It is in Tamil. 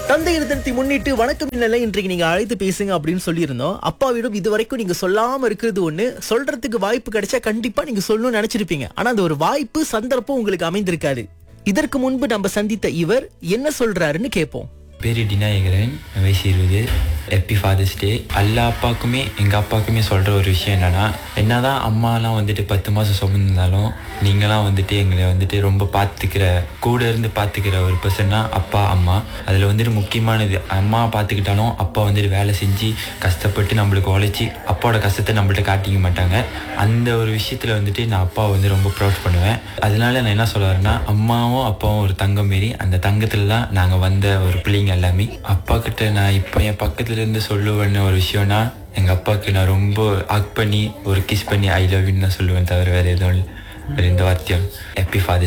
தந்தையர் தினத்தை முன்னிட்டு வணக்கம் நிலை இன்றைக்கு நீங்க அழைத்து பேசுங்க அப்படின்னு சொல்லியிருந்தோம் அப்பாவிடம் இதுவரைக்கும் நீங்க சொல்லாம இருக்கிறது ஒண்ணு சொல்றதுக்கு வாய்ப்பு கிடைச்சா கண்டிப்பா நீங்க சொல்லணும்னு நினைச்சிருப்பீங்க ஆனா அந்த ஒரு வாய்ப்பு சந்தர்ப்பம் உங்களுக்கு அமைந்திருக்காது இதற்கு முன்பு நம்ம சந்தித்த இவர் என்ன சொல்றாருன்னு கேட்போம் பேர் டினாயகரன் வயசு இருபது ஹாப்பி ஃபாதர்ஸ் டே எல்லா அப்பாவுக்குமே எங்கள் அப்பாவுக்குமே சொல்கிற ஒரு விஷயம் என்னென்னா என்னதான் அம்மாலாம் வந்துட்டு பத்து மாதம் சுமந்திருந்தாலும் நீங்களாம் வந்துட்டு எங்களை வந்துட்டு ரொம்ப பார்த்துக்கிற கூட இருந்து பார்த்துக்கிற ஒரு பர்சன்னா அப்பா அம்மா அதில் வந்துட்டு முக்கியமானது அம்மா பார்த்துக்கிட்டாலும் அப்பா வந்துட்டு வேலை செஞ்சு கஷ்டப்பட்டு நம்மளுக்கு உழைச்சி அப்பாவோட கஷ்டத்தை நம்மள்ட்ட காட்டிக்க மாட்டாங்க அந்த ஒரு விஷயத்தில் வந்துட்டு நான் அப்பாவை வந்து ரொம்ப ப்ரௌட் பண்ணுவேன் அதனால நான் என்ன சொல்ல வரேன்னா அம்மாவும் அப்பாவும் ஒரு தங்கம் மாரி அந்த தங்கத்துல தான் நாங்கள் வந்த ஒரு பிள்ளைங்க எல்லாமே அப்பா கிட்ட நான் இப்போ என் பக்கத்துல இருந்து சொல்லுவேன்னு ஒரு விஷயம்னா எங்கள் அப்பாவுக்கு நான் ரொம்ப ஹக் பண்ணி ஒரு கிஸ் பண்ணி ஐ லவ் யூன்னு தான் சொல்லுவேன் தவிர வேறு எதுவும் இல்லை வேறு எந்த வார்த்தையும் ஹாப்பி ஃபாதர்ஸ்